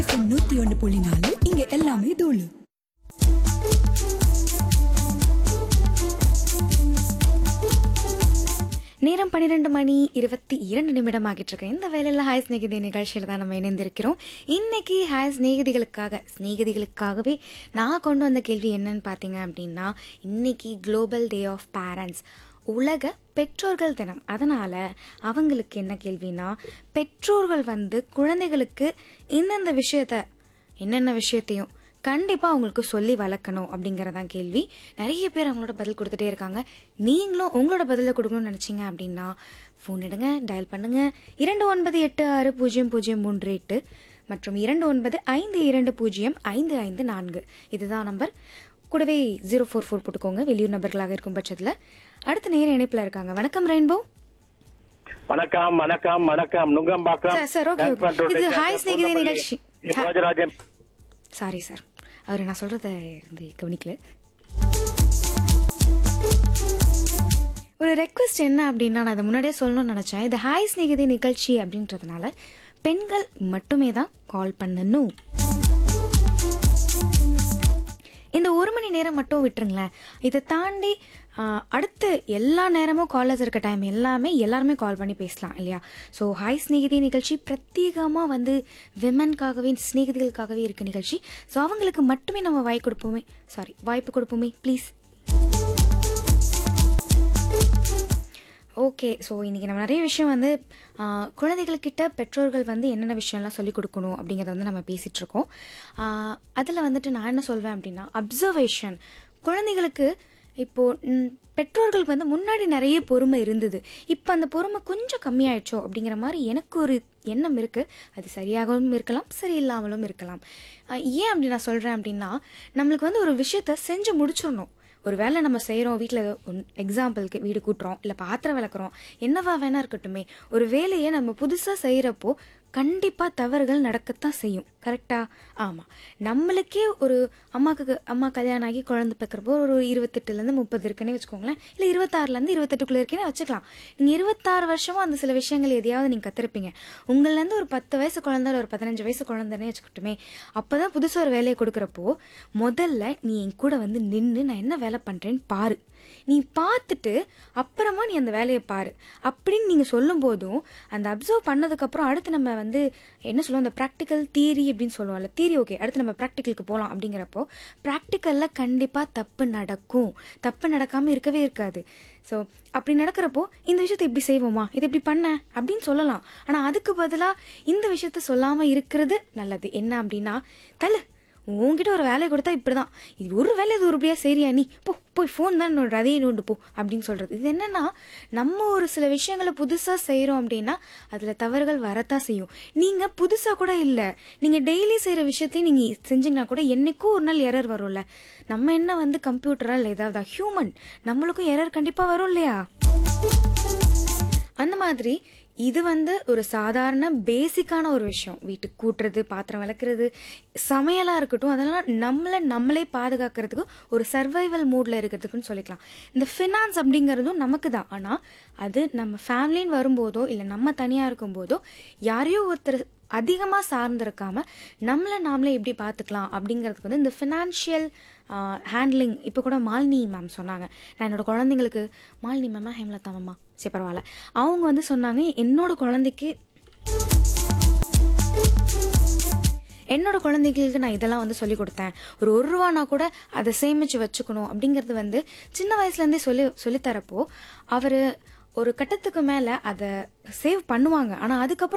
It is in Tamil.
நூத்தி ஒண்ணு புள்ளி நாலு இங்க எல்லாமே தூளு நேரம் பன்னிரெண்டு மணி இருபத்தி இரண்டு நிமிடம் ஆகிட்டு இருக்கு இந்த வேலையில் ஹாய் ஸ்நேகிதி நிகழ்ச்சியில் தான் நம்ம இணைந்திருக்கிறோம் இன்னைக்கு ஹாய் ஸ்நேகிதிகளுக்காக ஸ்நேகிதிகளுக்காகவே நான் கொண்டு வந்த கேள்வி என்னன்னு பார்த்தீங்க அப்படின்னா இன்னைக்கு குளோபல் டே ஆஃப் பேரண்ட்ஸ் உலக பெற்றோர்கள் தினம் அதனால் அவங்களுக்கு என்ன கேள்வினா பெற்றோர்கள் வந்து குழந்தைகளுக்கு இந்தந்த விஷயத்த என்னென்ன விஷயத்தையும் கண்டிப்பாக அவங்களுக்கு சொல்லி வளர்க்கணும் அப்படிங்கிறதான் கேள்வி நிறைய பேர் அவங்களோட பதில் கொடுத்துட்டே இருக்காங்க நீங்களும் உங்களோட பதிலை கொடுக்கணும்னு நினச்சிங்க அப்படின்னா ஃபோன் எடுங்க டயல் பண்ணுங்க இரண்டு ஒன்பது எட்டு ஆறு பூஜ்ஜியம் பூஜ்ஜியம் மூன்று எட்டு மற்றும் இரண்டு ஒன்பது ஐந்து இரண்டு பூஜ்ஜியம் ஐந்து ஐந்து நான்கு இதுதான் நம்பர் கூடவே ஜீரோ ஃபோர் ஃபோர் போட்டுக்கோங்க வெளியூர் நபர்களாக இருக்கும் பட்சத்தில் அடுத்த நேர இணைப்பில் இருக்காங்க வணக்கம் ரெயின்போ வணக்கம் வணக்கம் வணக்கம் Nungambakkam sir, sir, okay, okay. Transport இது road Hi ஸ்நேகிதி நிகழ்ச்சி. ராஜராஜன் சாரி சார் அவர் நான் சொல்கிறத வந்து கவனிக்கல ஒரு ரெக்வெஸ்ட் என்ன அப்படின்னா நான் அதை முன்னாடியே சொல்லணும்னு நினச்சேன் இது ஹாய் ஸ்நேகிதி நிகழ்ச்சி அப்படின்றதுனால பெண்கள் மட்டுமே தான் கால் பண்ணணும் இந்த ஒரு மணி நேரம் மட்டும் விட்டுருங்களேன் இதை தாண்டி ஆஹ், அடுத்து எல்லா நேரமும் காலர்ஸ் இருக்க டைம் எல்லாமே எல்லாருமே கால் பண்ணி பேசலாம் இல்லையா ஸோ ஹாய் ஸ்நேகிதி நிகழ்ச்சி பிரத்யேகமாக வந்து விமன்காகவே ஸ்நேகிதிகளுக்காகவே இருக்க நிகழ்ச்சி ஸோ அவங்களுக்கு மட்டுமே நம்ம வாய் கொடுப்போமே சாரி வாய்ப்பு கொடுப்போமே ப்ளீஸ் ஓகே ஸோ இன்றைக்கி நம்ம நிறைய விஷயம் வந்து ஆஹ், குழந்தைகள்கிட்ட பெற்றோர்கள் வந்து என்னென்ன விஷயம்லாம் சொல்லிக் கொடுக்கணும் அப்படிங்கிறத வந்து நம்ம பேசிகிட்டு இருக்கோம் அதில் வந்துட்டு நான் என்ன சொல்வேன் அப்படின்னா அப்சர்வேஷன் குழந்தைகளுக்கு இப்போது பெற்றோர்களுக்கு வந்து முன்னாடி நிறைய பொறுமை இருந்தது இப்போ அந்த பொறுமை கொஞ்சம் கம்மியாயிடுச்சோ அப்படிங்கிற மாதிரி எனக்கு ஒரு எண்ணம் இருக்குது அது சரியாகவும் இருக்கலாம் சரியில்லாமலும் இருக்கலாம் ஆஹ், ஏன் அப்படி நான் சொல்கிறேன் அப்படின்னா நம்மளுக்கு வந்து ஒரு விஷயத்த செஞ்சு முடிச்சிடணும் ஒரு வேலை நம்ம செய்கிறோம் வீட்டில் எக்ஸாம்பிளுக்கு வீடு கூட்டுறோம் இல்லை பாத்திரம் விளக்குறோம் என்னவா வேணா இருக்கட்டுமே ஒரு வேலையை நம்ம புதுசாக செய்கிறப்போ கண்டிப்பாக தவறுகள் நடக்கத்தான் செய்யும் கரெக்டா ஆமாம் நம்மளுக்கே ஒரு அம்மாவுக்கு அம்மா கல்யாணம் ஆகி குழந்தை பிறக்கிறப்போ ஒரு இருபத்தெட்டுலேருந்து முப்பது இருக்குன்னே வச்சுக்கோங்களேன் இல்லை இருபத்தாறுலேருந்து இருபத்தெட்டுக்குள்ளே இருக்கேன்னு வச்சுக்கலாம் நீங்கள் இருபத்தாறு வருஷமும் அந்த சில விஷயங்கள் எதையாவது நீங்கள் கற்றுருப்பீங்க உங்கள்லேருந்து ஒரு பத்து வயசு குழந்தை இல்லை ஒரு பதினஞ்சு வயசு குழந்தைன்னே வச்சுக்கட்டுமே அப்போ தான் புதுசாக ஒரு வேலையை கொடுக்குறப்போ முதல்ல நீ என் கூட வந்து நின்று நான் என்ன வேலை பண்ணுறேன்னு பாரு நீ பார்த்துட்டு அப்புறமா நீ அந்த வேலையை பாரு அப்படின்னு நீங்கள் சொல்லும் போதும் அந்த அப்சர்வ் பண்ணதுக்கப்புறம் அடுத்து நம்ம வந்து என்ன சொல்லுவோம் அந்த ப்ராக்டிக்கல் தியரி அப்படின்னு சொல்லுவோம்ல தியரி ஓகே அடுத்து நம்ம ப்ராக்டிக்கலுக்கு போகலாம் அப்படிங்கிறப்போ ப்ராக்டிக்கலில் கண்டிப்பாக தப்பு நடக்கும் தப்பு நடக்காமல் இருக்கவே இருக்காது ஸோ அப்படி நடக்கிறப்போ இந்த விஷயத்தை இப்படி செய்வோமா இதை இப்படி பண்ண அப்படின்னு சொல்லலாம் ஆனால் அதுக்கு பதிலாக இந்த விஷயத்த சொல்லாமல் இருக்கிறது நல்லது என்ன அப்படின்னா தள்ளு உன்கிட்ட ஒரு வேலையை கொடுத்தா இப்படிதான் இது ஒரு வேலை இது உருப்படியா சரியா நீ போ போய் ஃபோன் தான் நோண்டு அதையே நோண்டு போ அப்படின்னு சொல்றது இது என்னன்னா நம்ம ஒரு சில விஷயங்களை புதுசா செய்றோம் அப்படின்னா அதுல தவறுகள் வரத்தான் செய்யும் நீங்க புதுசா கூட இல்லை நீங்க டெய்லி செய்யற விஷயத்தையும் நீங்க செஞ்சீங்கன்னா கூட என்னைக்கும் ஒரு நாள் எரர் வரும்ல நம்ம என்ன வந்து கம்ப்யூட்டரா இல்லை ஏதாவது ஹியூமன் நம்மளுக்கும் எரர் கண்டிப்பா வரும் இல்லையா அந்த மாதிரி இது வந்து ஒரு சாதாரண பேசிக்கான ஒரு விஷயம் வீட்டுக்கு கூட்டுறது பாத்திரம் விளக்குறது சமையலாக இருக்கட்டும் அதெல்லாம் நம்மளை நம்மளே பாதுகாக்கிறதுக்கு ஒரு சர்வைவல் மூடில் இருக்கிறதுக்குன்னு சொல்லிக்கலாம் இந்த ஃபினான்ஸ் அப்படிங்கிறதும் நமக்கு தான் ஆனால் அது நம்ம ஃபேமிலின்னு வரும்போதோ இல்லை நம்ம தனியாக இருக்கும்போதோ யாரையோ ஒருத்தர் அதிகமாக சார்ந்திருக்காம நம்மளை நாமளே எப்படி பார்த்துக்கலாம் அப்படிங்கிறதுக்கு வந்து இந்த ஃபினான்ஷியல் ஹேண்ட்லிங் இப்போ கூட மாலினி மேம் சொன்னாங்க நான் என்னோட குழந்தைங்களுக்கு மாலினி மேமா ஹேம்லதா மேமா சரி பரவாயில்ல அவங்க வந்து சொன்னாங்க என்னோட குழந்தைக்கு என்னோட குழந்தைகளுக்கு நான் இதெல்லாம் வந்து சொல்லி கொடுத்தேன் ஒரு ஒரு ரூபானா கூட அதை சேமித்து வச்சுக்கணும் அப்படிங்கிறது வந்து சின்ன வயசுலேருந்தே சொல்லி சொல்லித்தரப்போ அவர் ஒரு கட்டத்துக்கு மேலே அதை சேவ் பண்ணுவாங்க ஆனால் அதுக்கப்புறம்